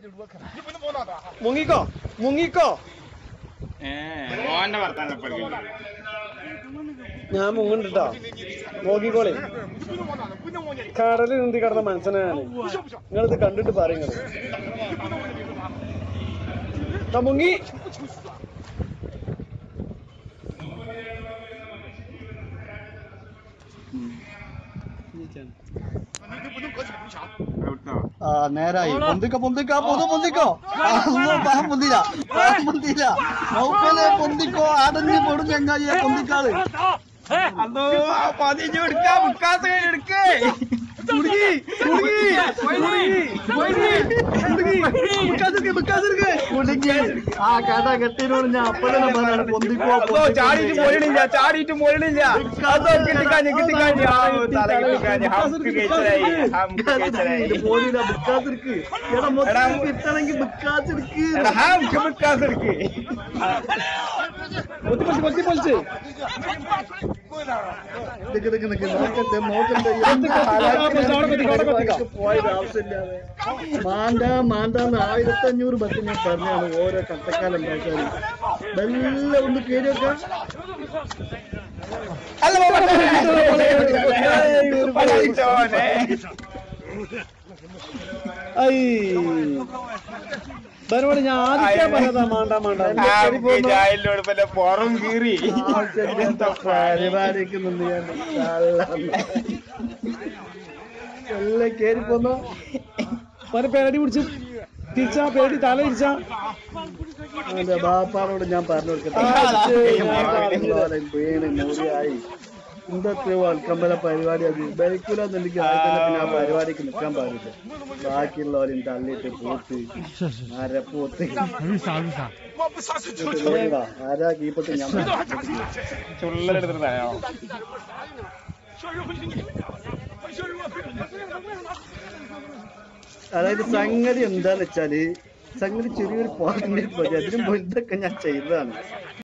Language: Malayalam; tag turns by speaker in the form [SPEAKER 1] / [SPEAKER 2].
[SPEAKER 1] മുങ്ങിക്കോ മുങ്ങിക്കോ
[SPEAKER 2] ഓന്റെ വർത്താനം പഠിക്കില്ല
[SPEAKER 1] ഞാൻ മുങ്ങണ്ടിട്ടോ നോക്കിക്കോളെ കടലിൽ നീന്തി കിടന്ന മനുഷ്യനാണ് നിങ്ങളിത് കണ്ടിട്ട് പറയുന്നത് മുങ്ങി
[SPEAKER 3] ആ നേരായി പൊന്തിക്കോ പൊന്തിക്കോ പൊതു പൊന്തിക്കോ അല്ലോ പാഹം പൊന്തില്ല പാഹം പൊന്തില്ല നൗക്കലെ പൊന്തിക്കോ അടഞ്ഞു പൊടും ചെങ്ങായിയെ പൊന്തിക്കാള്
[SPEAKER 2] അതോ പതിഞ്ഞു എടുക്കാ മുക്കാത്ത എടുക്കേ
[SPEAKER 1] കുടുങ്ങി കുടുങ്ങി
[SPEAKER 3] കുടുങ്ങി ആ കട കെട്ടിനോട് ഞാൻ അപ്പഴേ പറഞ്ഞാണ് പൊന്തിക്കോ
[SPEAKER 2] അതോ ചാടിയിട്ട് പോരണില്ല ചാടിയിട്ട് പോരണില്ല അതോ കിട്ടിക്കാഞ്ഞ് കിട്ടിക്കാഞ്ഞ് ആ തല കിട്ടിക്കാഞ്ഞ് ഹംക്ക് കേച്ചരായി ഹംക്ക് കേച്ചരായി
[SPEAKER 3] പോലില്ല ബുക്കാത്തിരിക്ക് എടാ മൊത്തം കിട്ടണമെങ്കിൽ ബുക്കാത്തിരിക്ക്
[SPEAKER 2] എടാ ഹംക്ക് മുക്കാത്തെടുക്ക്
[SPEAKER 1] പൊത്തി പൊളിച്ച് പൊത്തി പൊളിച്ച്
[SPEAKER 3] നിക്ക് നിക്ക് നിക്ക് നോക്കട്ടെ നോക്കട്ടെ പോയത് ആവശ്യമില്ലാതെ മാണ്ട മാണ്ടാന്ന് ആയിരത്തി അഞ്ഞൂറ് ബസ് ഞാൻ പറഞ്ഞാണ് ഓരോ കട്ടക്കാലം ഉണ്ടാക്കാൻ നല്ല ഒന്ന് കയറി വെക്കാം
[SPEAKER 2] പഠിച്ചോനെ
[SPEAKER 1] ഐ ബനോട് ഞാൻ ആദ്യം പറഞ്ഞതാ മാണ്ട മാണ്ട
[SPEAKER 2] ഹംക്ക് ജായിലോട് പോലെ പുറം കീറി
[SPEAKER 3] ആവശ്യമില്ലാത്ത പരിപാടിക്ക് നിന്ന് ഞാൻ എല്ലാം കയറി പോന്നോ
[SPEAKER 1] പല പേടി പിടിച്ച് തിരിച്ചാ പേടി തല തിരിച്ചാ
[SPEAKER 3] അവന്റെ ബാപ്പാനോട് ഞാൻ പറഞ്ഞു കൊടുക്കട്ടെ
[SPEAKER 1] ആ, ശരി.
[SPEAKER 3] ഞാൻ പറഞ്ഞ വീണ് മുറിയായി ഇന്നത്തെ വൽക്കമ്പല പരിപാടി അത് ബൈക്കൂലെന്നുണ്ടെങ്കിൽ ആദ്യം തന്നെ പിന്നെ ആ പരിപാടിക്ക് നിൽക്കാൻ പാടില്ല ബാക്കിയുള്ളവരും തള്ളിയിട്ട് പോത്ത് അരപ്പോത്ത് വാ, ആരാ കീപ്പത്ത് ഞാൻ
[SPEAKER 2] ചുള്ളലെടുത്തിട്ടായോ
[SPEAKER 3] അതായത് സംഗതി എന്താന്ന് വെച്ചാല് സംഗതി ചെറിയൊരു പോയിന്റ് അതിനും വലുതൊക്കെ ഞാൻ ചെയ്തതാണ്